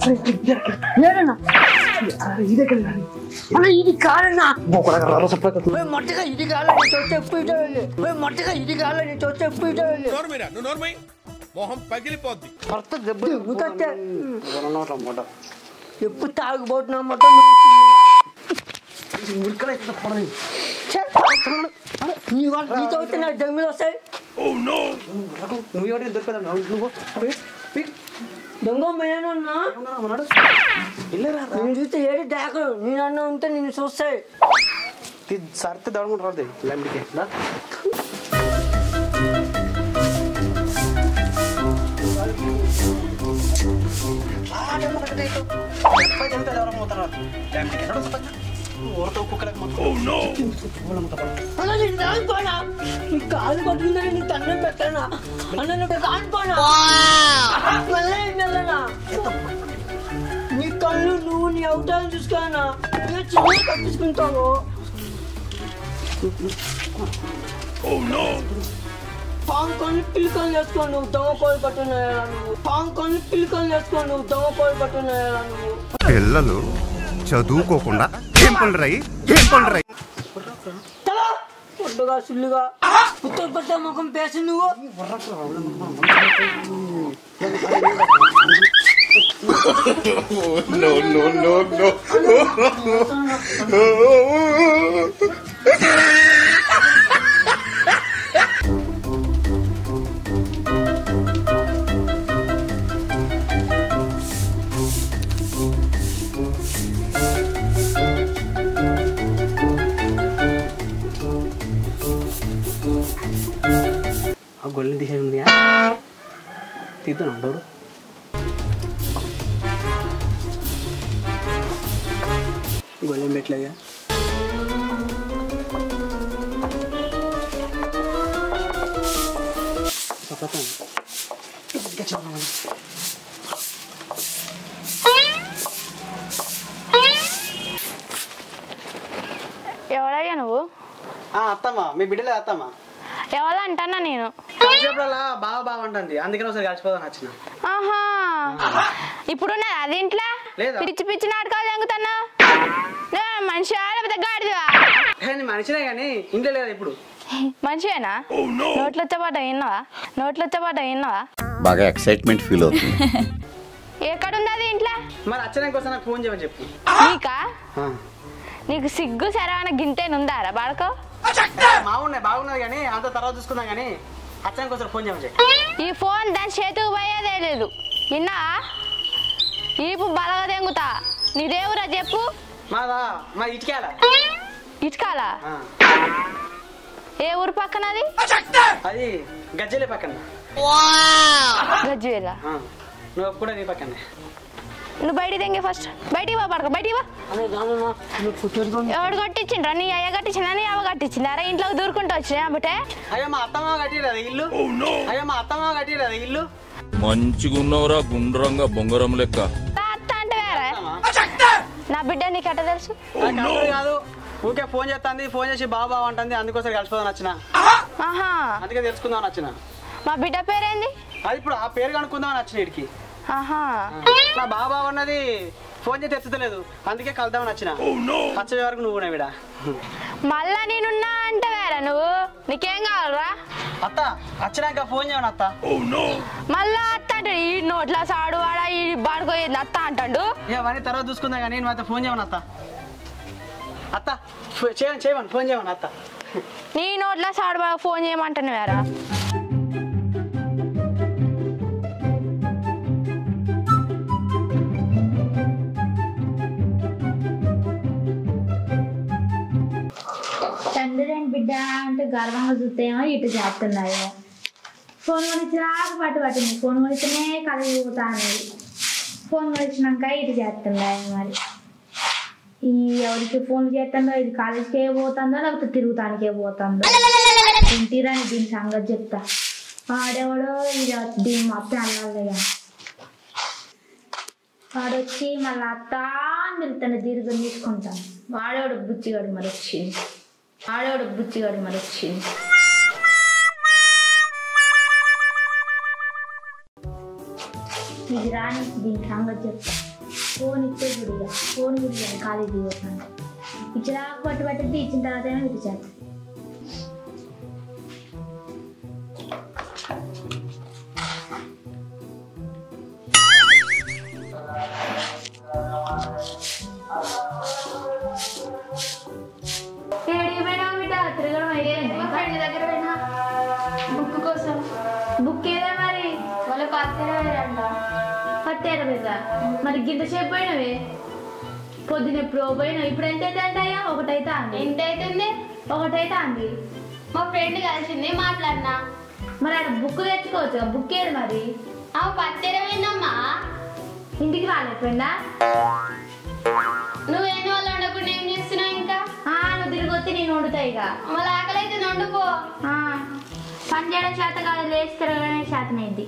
ఏడన్నా అన్న ఇది కాదన్నా ఓయ్ మొట్టగా ఇది కాలని చెప్పు ఇటే వెళ్ళి ఓయ్ మొట్టగా ఇది కాలని చెప్పు ఇటే వెళ్ళి నోర్మైరా నువ్వు నోర్మై మొహం పగిలిపోద్ది భర్త దెబ్బ దిగుతట్టే ఎవరన్నమాట ఎప్పుడు తాగిపోతున్నా మొట్ట నీ వాళ్ళు నీతో వస్తే నాకు దమ్ములు వస్తాయి నువ్వు ఎవరికి దొరకదా నువ్వు దొంగ మేనన్నా ఉన్నాడు వెళ్ళరా నేను చూస్తే ఏడు దాకలు నేను అన్న ఉంటే నేను చూస్తాయి సరితే దడకుండా రాదు లైమ్డికి ఊరతో కుక్కలకు మొత్తం అన్న నేను రానుకోనా నీ కాలు పట్టుకుందని నీ తండ్రి పెట్టానా అన్న నువ్వు రానుకోనా మళ్ళీ వెళ్ళనా నీ కళ్ళు నువ్వు నీ అవతారం చూసుకోనా నువ్వు చిన్న తప్పించుకుంటావు పాము కొని పిల్లకలు వేసుకో నువ్వు దొంగ కోడి పట్టున్నాయా నువ్వు పాము కొని పిల్లకలు వేసుకో నువ్వు దొంగ కోడి పట్టున్నాయా నువ్వు పిల్లలు చదువుకోకుండా ఏం పనులు రాయి ఏం పనులు రాయి తల పొడ్డుగా సుల్లుగా పుత్త పట్ట ముఖం పేసి నువ్వు ఆ గొల్లని తీసేది ఉంది తీద్దాం డోరు గొల్లెం పెట్టలేగా ఎవరయ్యా నువ్వు అత్తమ్మా మీ బిడ్డలే అత్తమ్మా ఎవరు అంటానా నేను కలిసేప్పుడల్లా బాగా బాగుంటుంది అందుకని ఒకసారి కలిసిపోదాం వచ్చిన ఆహా ఇప్పుడు అది ఇంట్లో లేదా? పిచ్చి పిచ్చి నాటకాలు ఎంగుతున్నా మనిషి లేకపోతే గాడిదివా కానీ మనిషినే కానీ ఇంట్లో లేదా ఇప్పుడు మనిషివేనా నోట్లు వచ్చేపాట విన్నావా నోట్లు వచ్చేపాట విన్నావా బాగా ఎక్సైట్మెంట్ ఫీల్ అవుతుంది ఎక్కడుంది అది ఇంట్లో మరి వచ్చినాక ఒకసారి నాకు ఫోన్ చేయమని చెప్పు నీకా నీకు సిగ్గు సరవన గింతేనుందారా బాడకో బాగున్నాయి బాగున్నది కానీ అంత తర్వాత చూసుకుందాం కానీ వచ్చినాక ఒకసారి ఫోన్ చేయమని చెప్పు ఈ ఫోన్ దాని చేతికి పోయేదే లేదు విన్నా ఈపు బలగా తెంగుతా నీదేవురా చెప్పు మాదా మా ఇటుకేల ఇటుకాలా ఏ ఊరు పక్కనది అది గజ్జలే పక్కన గజ్వేలా ఆ, నువ్వు కూడా నీ పక్కనే నువ్వు బయటికి తెంగే ఫస్ట్ బయటికి పో పడక బయటికి పో అనే దానన్నా నువ్వు పుట్టేరుకొని ఎవడు కట్టించిండ్రా నీ అయ్య కట్టించిందా నీ అవ్వ కట్టించిందా అరే ఇంట్లోకి దూరుకుంటూ వచ్చినా బట్టే అయ్యో మా అత్తమ్మ కట్టిరదా ఇల్లు అయ్యో మా అత్తమ్మ కట్టిరదా ఇల్లు మంచిగున్నవరా గుండ్రంగా బొంగరం లెక్క అత్త అంటే వేరే నా బిడ్డ నీకు ఎట్ట తెలుసు నాకు అర్థం కాదు ఊకే ఫోన్ చేస్తుంది ఫోన్ చేసి బాబా బాబా అంటుంది అందుకోసం కలిసిపోదాం వచ్చిన ఆహా అందుకే తెలుసుకుందాం వచ్చిన మా బిడ్డ పేరేంది అది ఇప్పుడు ఆ పేరు కనుక్కుందాం అని వచ్చిన ఇడికి ఆహా మా బాబా అన్నది ఫోన్ చేసి ఎత్తుతలేదు అందుకే కలుద్దామని వచ్చిన వచ్చే వరకు నువ్వు విడ మళ్ళా నేనున్నా అంటే వేరే నువ్వు నీకేం కావాలరా అత్త వచ్చినాక ఫోన్ చేయను అత్త మళ్ళా అత్త అంటే ఈ నోట్ల సాడు వాడ ఈ బాడుకోయింది అత్త అంటాడు ఇవన్నీ తర్వాత చూసుకుందాం కానీ నేను అయితే ఫోన్ చేయమని అత్త అత్త ఫో- చేయమని చేయమని ఫోన్ చేయమని అత్త నీ నోట్ల సాడు బాగా ఫోన్ చేయమంటాను వేరా తండ్రి అండ్ బిడ్డ అంటే గర్వంగా చూస్తేమో ఇటు చేస్తున్నాయో ఫోన్ కొనిచ్చి రాక పట్టు పట్టింది ఫోన్ కొనిస్తేనే కలిగిపోతా అనేది ఫోన్ కొనిచ్చినాక ఇటు చేస్తున్నాయి మరి ఈ ఎవరికి ఫోన్ చేస్తుందో ఇది కాలేజ్కే పోతుందో లేకపోతే తిరుగుతానికే పోతుందో ఇంటిరాని దీని సంగతి చెప్తా వాడెవడో ఇది దీని మొత్తం అల్లాలిగా వాడొచ్చి మళ్ళీ అత్త నిలుతాను దీర్ఘం తీసుకుంటాను వాడేవాడు బుచ్చిగాడు మరి వచ్చింది వాడేవాడు బుచ్చిగాడు మరి వచ్చింది ఇది రాని దీని సంగతి చెప్తా ఫోన్ ఇచ్చే గుడిగా ఫోన్ గుడిగా ఖాళీ దిగొస్తాను ఇచ్చినా పట్టు పట్టింది ఇచ్చిన తర్వాత ఏమో ఇటు చేస్తాను ఏడికి పోయినావు బిడ్డ తిరగడం అయిపోయింది మా ఫ్రెండ్ దగ్గర పోయినా బుక్ కోసం బుక్ ఏదా మరి వాళ్ళ పత్తేర వేరంట పత్తేర మీద మరి గింత సేపు పోయినవే పొద్దున ఎప్పుడో పోయినావు ఇప్పుడు ఎంత అయితే అంటాయా ఒకటైతే అంది ఎంత అవుతుంది ఒకటైతే అంది మా ఫ్రెండ్ కలిసింది మాట్లాడినా మరి అక్కడ బుక్ తెచ్చుకోవచ్చు బుక్ ఏది మరి ఆ పత్తేర పోయిందమ్మా ఇంటికి రాలేకపోయిందా నువ్వేంటి వాళ్ళు వండకుండా ఏం చేస్తున్నావు ఇంకా ఆ, నువ్వు తిరిగి వచ్చి నేను వండుతా ఇక మళ్ళీ ఆకలి అయితే వండుకో ఆ, పని చేయడం చేత కాదు లేచి తిరగడమే శాతమైంది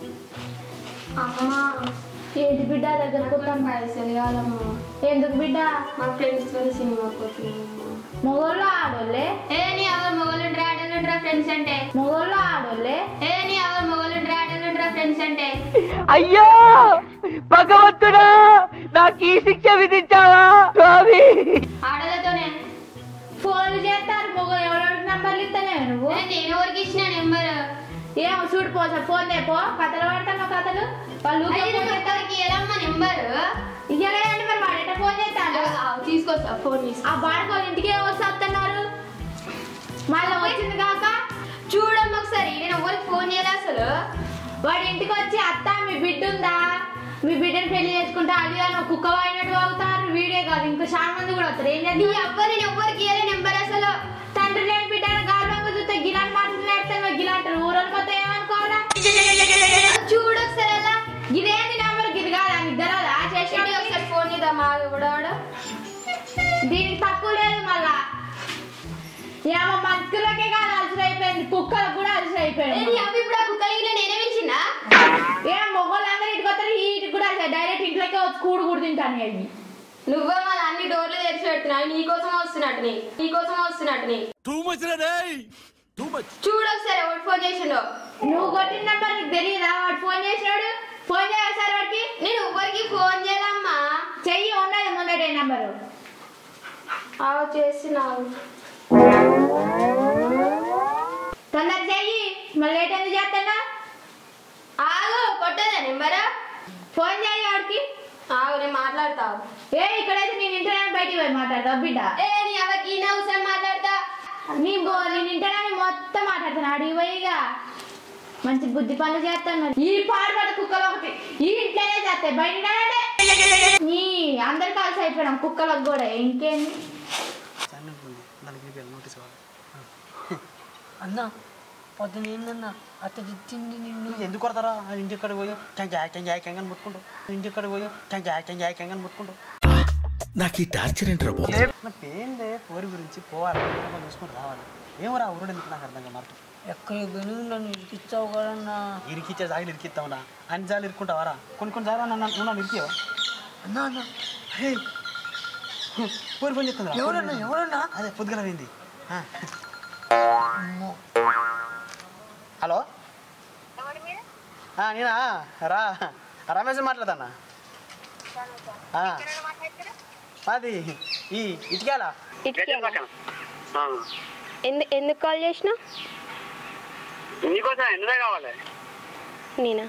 అమ్మా ఏంటి బిడ్డ దగ్గర కొత్త పైసలు కావాలమ్మా ఎందుకు బిడ్డ మా ఫ్రెండ్స్ తో సినిమా పోతున్నాం మొగోళ్ళు ఆడోళ్ళే ఏ నీ ఎవరు మొగలు ఆడలు ఫ్రెండ్స్ అంటే మొగోళ్ళు ఆడోళ్ళే ఏ నీ ఎవరు మొగలు ఆడలు ఫ్రెండ్స్ అంటే అయ్యో భగవంతుడా నాకు ఈ శిక్ష విధించావా స్వామి ఆడలతోనే ఫోన్లు చేస్తారు మొగలు ఎవరెవరికి నంబర్లు ఇస్తానే నువ్వు ఏ, నేను ఎవరికి ఇచ్చిన నెంబర్ ఏమో చూడు పో ఫోన్ పో కథలు పడతాను కథలు వాళ్ళు ఊరికే అయితే ఫోన్ నువ్వు ఎవరికి ఎలమ్మా నెంబర్ ఇయ్యలేదండి మరి వాడు ఎట్ట ఫోన్ చేస్తాడు తీసుకొస్తా ఫోన్ తీసుకో ఆ బాడుకోలు ఇంటికే వస్తున్నారు మళ్ళీ వచ్చింది కాక చూడమ్మా ఒకసారి నేను ఎవరికి ఫోన్ చేయాలి అసలు వాడి ఇంటికి వచ్చి అత్త మీ బిడ్డ ఉందా మీ బిడ్డని పెళ్లి చేసుకుంటే అది అని ఒక కుక్క వాడినట్టు అవుతారు వీడే కాదు ఇంకా చాలా మంది కూడా వస్తారు ఏం నీ చేస్తారు అవ్వ నేను ఎవరికి ఇయ్యలే నెంబర్ అసలు తండ్రి లేని బిడ్డను గర్వంగా చూస్తే గిలాంటి మాటలు నేర్తాను గిలాంటారు ఊరని మొత్తం ఏమనుకోవాలా చూడు ఒకసారి అలా ఇదేంటి నెంబర్ గిది కాదా నీకు తెలియదా ఏంటి చేసి ఒకసారి ఫోన్ చేద్దాం మా కూడా వాడు దీనికి తక్కువ లేదు మళ్ళా ఏమో మనుషులకే కాదు అలసరి అయిపోయింది కుక్కలకు కూడా అలసరి ఏ, నీ అయిపోయింది అవ్వ ఇప్పుడు ఆ కుక్కలకి ఇట్లా నేనే పిలిచిందా ఏం మొగోళ్ళందరూ ఇంటికి వస్తారు ఈ ఇంటికి కూడా అలసరి డైరెక్ట్ ఇంట్లోకే వచ్చి కూడు కూడు తింటాను అవి నువ్వే మళ్ళీ అన్ని డోర్లు తెరిచి పెడుతున్నావు నీకోసం వస్తున్నట్టు నీ నీకోసం వస్తున్నట్టు నీ టూ మచ్ రే టూ మచ్ చూడు ఒకసారి ఎవరు ఫోన్ చేసిండో నువ్వు కొట్టిన నెంబర్ నీకు తెలియదా వాడు ఫోన్ చేసినాడు ఫోన్ చేయాలి సార్ వాడికి నేను ఎవరికి ఫోన్ చేయాలమ్మా చెయ్యి ఉన్నది ముందటే నెంబరు అవు చేసినావు తొందర చెయ్యి మళ్ళీ లేట్ ఎందుకు చేస్తాడా ఆగు కొట్టదా నెంబర్ ఫోన్ చేయి వాడికి ఆగు నేను మాట్లాడతావు ఏ ఇక్కడైతే నేను ఇంటనే బయటికి పోయి మాట్లాడతా బిడ్డ ఏ నీ అవ్వకి ఈ అవసరం మాట్లాడతా నీ బో నేను ఇంటనే మొత్తం మాట్లాడతాను అడిగి పోయిగా మంచి బుద్ధి పనులు చేస్తాను ఈ పాడుపడ కుక్కలు ఒకటి ఈ ఇంట్లోనే చేస్తాయి బయట నీ అందరు కలిసి అయిపోయినాం కుక్కలకు కూడా ఇంకేంది దానికి వెళ్ళి నోటీస్ కావాలి అన్న పొద్దున ఏందన్న అత్త తిట్టింది నిన్ను ఎందుకు కొడతారా ఆ ఇంటి ఇక్కడ పోయి టెంకాయ టెంకాయ కంగని ముట్టుకుంటావు ఇంటి ఇక్కడ పోయి టెంకాయ టెంకాయ కంగని ముట్టుకుంటావు నాకు ఈ టార్చర్ ఏంట్రా బాబు నాకు ఏందే పోరి గురించి పోవాలి కుటుంబం చూసుకొని రావాలి ఏమరా ఊరుడు ఎందుకు నాకు అర్థం కాదు మాట ఎక్కడికి పోయి నన్ను ఇరికిచ్చావు కదన్నా ఇరికిచ్చే జాగిలు ఇరికిస్తావునా అన్ని జాలు ఇరుక్కుంటావారా కొన్ని కొన్ని జాగా నన్ను నువ్వు నన్ను ఇరికియో అన్న అన్న హే పోరి పని చెప్తుందా ఎవరన్నా ఎవరన్నా అదే పొద్దుగల పోయింది ఆ. హలో ఆ, నేనా రా రమేష్ మాట్లాడతానా ఆ. మాది ఈ ఇటుకాల ఎందు ఎందుకు కాల్ చేసినా నీకోసం ఎందుదే కావాలి నేనా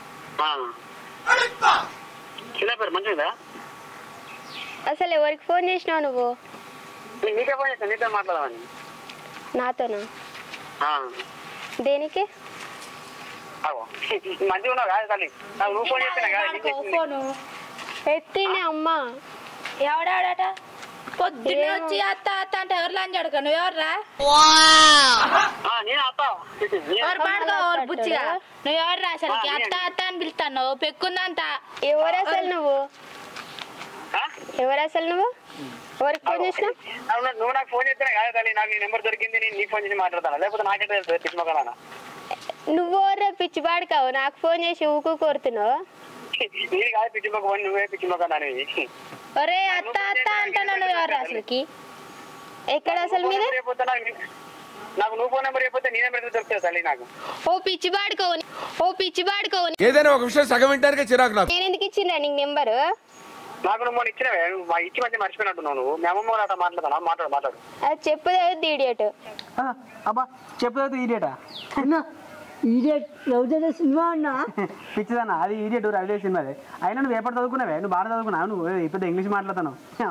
చిన్న పేరు మంచిదా అసలు ఎవరికి ఫోన్ చేసినావు నువ్వు నీకే ఫోన్ చేస్తాను నీతో మాట్లాడమని నాతోనా ఆ. దేనికి ఆగో. మంచిగా ఉన్నావు కాదు తల్లి నాకు నువ్వు ఫోన్ చేస్తున్నా కదా నీకు చేసింది. ఫోను ఎత్తినే అమ్మ ఎవడాడట పొద్దున్నే వచ్చి అత్త అత్త అంటే ఎవరు లంచ్ అడగను ఎవర్రా ఆ, నేను అత్త నేను- ఎవరు పాడుకో ఎవరు బుచ్చిగా నువ్వు ఎవర్రా అసలుకి అత్త అత్త అని పిలుస్తాను పెక్కుందంత ఎవరు అసలు నువ్వు ఆ? ఎవరు అసలు నువ్వు ఎవరికి ఫోన్ చేసినా అవును, నువ్వు నాకు ఫోన్ చేస్తున్నా కాదు తల్లి నాకు నీ నెంబర్ దొరికింది నేను నీ ఫోన్ చేసి మాట్లాడతాను లేకపోతే నాకే తెలుసు పిచ్చిమొక్కలానా నువ్వు ఎవరు పిచ్చి పాడుకావు నాకు ఫోన్ చేసి ఊకు కోరుతున్నావు నీ కాదు పిచ్చిమొక్క ఫోన్ నువ్వే పిచ్చిమొక్కని ఒరే అత్త అత్త అంటున్నావు నువ్వు ఎవరు అసలుకి ఎక్కడ అసలు మీద నాకు నువ్వు ఫోన్ నెంబర్ చెప్పితే నీ నెంబర్ దొరుకుతుంది తల్లి నాకు ఓ పిచ్చి పాడుకోవు ఓ పిచ్చి పాడుకోవు ఏదైనా ఒక విషయం సగం వింటానికే చిరాకు నాకు నేను ఎందుకు ఇచ్చిండ్రా నీకు నెంబరు నాకు నువ్వు మొన్న ఇచ్చినవే నువ్వు మా ఇచ్చి మంచి మర్చిపోయినట్టున్నావు నువ్వు మీ అమ్మమ్మ అట్లా మాట్లాడతానా మాట్లాడు మాట్లాడు అది చెప్పలేదు ఇడియట్ ఆ, అబ్బా చెప్పలేదు ఈడియటా అన్న ఈడియట్ రౌజన సినిమా అన్న పిచ్చిదన్న అది ఈడియట్ రవిడే సినిమాదే అయినా నువ్వు ఎప్పటి చదువుకున్నావే నువ్వు బాగా చదువుకున్నావు నువ్వు ఏ, పెద్ద ఇంగ్లీష్ మాట్లాడుతాను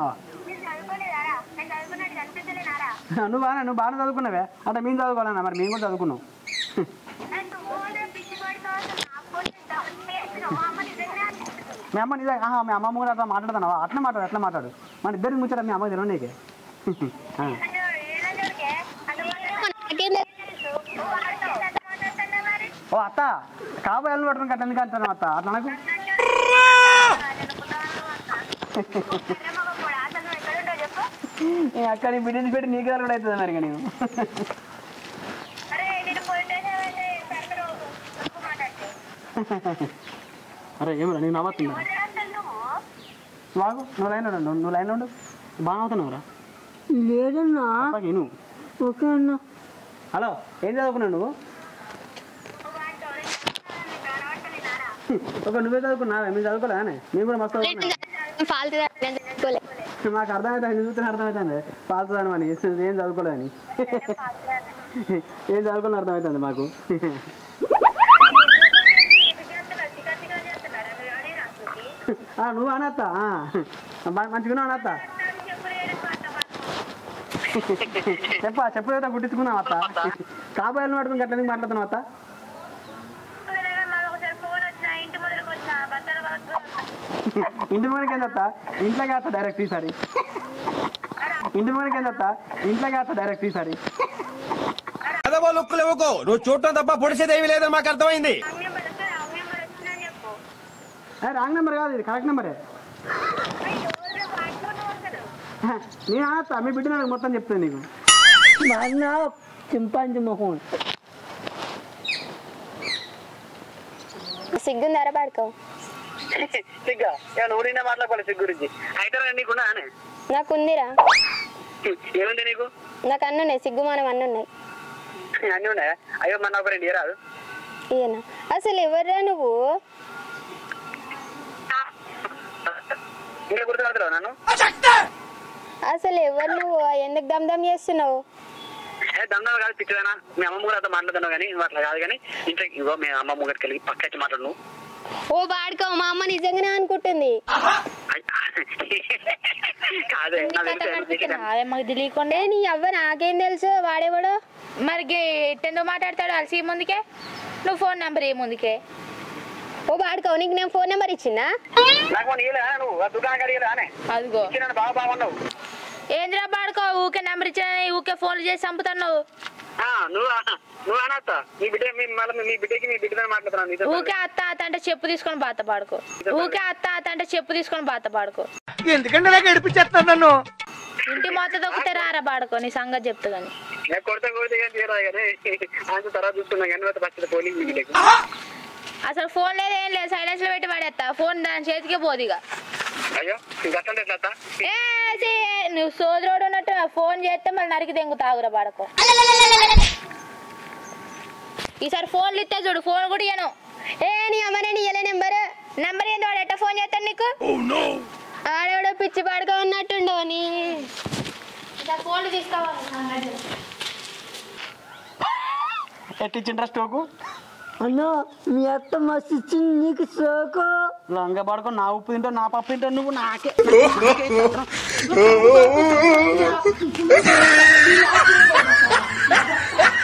నువ్వు బాగా నువ్వు బాగా చదువుకున్నావే అంటే మేము చదువుకోవాలన్నా మరి మేము కూడా చదువుకున్నాం మీ అమ్మ నిజంగా ఆహా, మీ అమ్మమ్మ కూడా అట్లా మాట్లాడుతున్నావా అట్లా మాట్లాడు అట్లా మాట్లాడు మన ఇద్దరికి ముచ్చట మీ అమ్మ తెలియదు నీకే ఆ. ఓ అత్త కాబోయే అల్లు పట్టుకుని కట్టందుకు అంటాను అత్త అట్లా నాకు అక్కడ నీ బిడ్డని పెట్టి నీకు కూడా అవుతుంది మరి ఇక నేను అరే ఏమరా నేను నవ్వుతున్నా బాగు నువ్వు లైన్ ఉండు నువ్వు లైన్ ఉండు బాగా అవుతున్నావురా లేదన్నా నువ్వు ఓకే అన్న హలో ఏం చదువుకున్నావు నువ్వు ఒక నువ్వే చదువుకున్నావా మేము చదువుకోలేదానే మేము కూడా మస్తు చదువుకున్నాం ఫాల్తు చదువుకోలే మాకు అర్థమవుతుంది నువ్వు చూస్తే అర్థమవుతుంది పాల్తుందని అని ఏం చదువుకోలేదని ఏం చదువుకోని అర్థమవుతుంది మాకు ఆ, నువ్వు అనత్త మంచిగా అనత్త చెప్పా చెప్పలేదా గుట్టించుకున్నావు అత్త కాబోయే పట్టుకుని గట్ల మాట్లాడుతున్నావు అత్త ఇంటి మనకి ఏందత్త ఇంట్లోకి వేస్తా డైరెక్ట్ ఈసారి ఇంటి మనకి ఏందత్త ఇంట్లోకి వేస్తా డైరెక్ట్ ఈసారి అదవో లుక్కులు ఇవ్వకు నువ్వు చూడటం తప్ప పొడిసేదేమీ లేదని మాకు అర్థమైంది రాంగ్ నెంబర్ కాదు ఇది కరెక్ట్ నెంబరే నేను అనత్తా మీ బిడ్డ నాకు మొత్తం చెప్తాను నీకు మా అన్న చింపాంజీ మొహం సిగ్గుందర పడుకో సిగ్గా ఇక నువ్వు నిన్న మాట్లాడుకోవాలి సిగ్గు గురించి అయితే నీకున్నా అనే నాకుందిరా ఏముంది నీకు నాకు అన్నున్నాయి సిగ్గు మనం అన్నున్నాయి అన్నీ ఉన్నాయా అయ్యో మన ఒక రెండు రాదు ఈయన అసలు ఎవర్రా నువ్వు ఇంకా గుర్తుపడతావు నన్ను అసలు ఎవరు నువ్వు ఎందుకు దమ్ దమ్ చేస్తున్నావు ఏ దండం కాదు పిచ్చిదానా మీ అమ్మ కూడా మాట్లాడుతున్నావు కానీ నువ్వు అట్లా కాదు కానీ ఇంట్లో ఇగో మీ అమ్మ ముంగటికి వెళ్ళి పక్క వచ్చి మాట్లాడు నువ్వు ఓ బాడుకో మా అమ్మ నిజంగానే అనుకుంటుంది కాదే నాకు తెలుసు అదే మాకు తెలియకుండా ఏ నీ అవ్వ నాకేం తెలుసు వాడేవాడు మరి ఎట్టెందుకు మాట్లాడతాడు అలసి ముందుకే నువ్వు ఫోన్ నెంబర్ ఏ ముందుకే ఓ బాడుకో నీకు నేను ఫోన్ నెంబర్ ఇచ్చిందా నాకు మొన్న ఇయ్యలే నువ్వు ఆ దుకాణం కడిగలే అనే అదిగో ఇచ్చిన బాగా బాగున్నావు ఏంద్రా బాడుకో ఊకే నెంబర్ ఇచ్చిన ఊకే ఫోన్లు చేసి చంపుతున్నావు ఆ, నువ్వు ఆ- నువ్వు అనొత్త మీ బిడ్డ మీ మళ్ళీ మీ బిడ్డకి మీ బిడ్డతో మాట్లాడుతున్నాను నీతో ఊకే అత్త అత్త అంటే చెప్పు తీసుకొని బాత పాడుకో ఊకే అత్త అత్త అంటే చెప్పు తీసుకొని బాత పాడుకో ఎందుకంటే నాకు ఏడిపించేస్తాను నన్ను ఇంటి మొత్తం దొక్కితే రారా పాడుకో నీ సంగతి చెప్తా కానీ నేను కొడితే కొడితే కానీ తీరాదు కానీ అంత తర్వాత చూస్తున్నా కానీ తర్వాత ఫస్ట్ పోలింగ్ మీ బిడ్డకు అసలు ఫోన్ లేదు ఏం లేదు సైలెన్స్ లో పెట్టి పడేస్తా ఫోన్ దాని చేతికే పోదు ఇక అయ్యో గట్లంటే ఎట్లా అత్త? ఏ, ఛీ, నువ్వు సోదరుడు ఉన్నట్టు ఫోన్ చేస్తే మళ్ళీ నరికి తెంగు తాగురా పాడుకో ఈసారి ఫోన్లు ఇస్తే చూడు ఫోన్ కూడా ఇయ్యను ఏ నీ అమ్మ నేను ఇయ్యలే నెంబర్ నెంబర్ ఏంది వాడు ఎట్ట ఫోన్ చేస్తాడు నీకు ఆడవిడ పిచ్చి పాడుగా ఉన్నట్టుండో నీ ఫోన్లు తీసుకోవాలి ఎట్టిచ్చిండ్రా స్టోకు అన్న మీ అత్త మస్తు ఇచ్చింది నీకు సోకు లంగ పడుకొని నా ఉప్పు తింటావు నా పప్పు తింటావు నువ్వు నాకే నాకే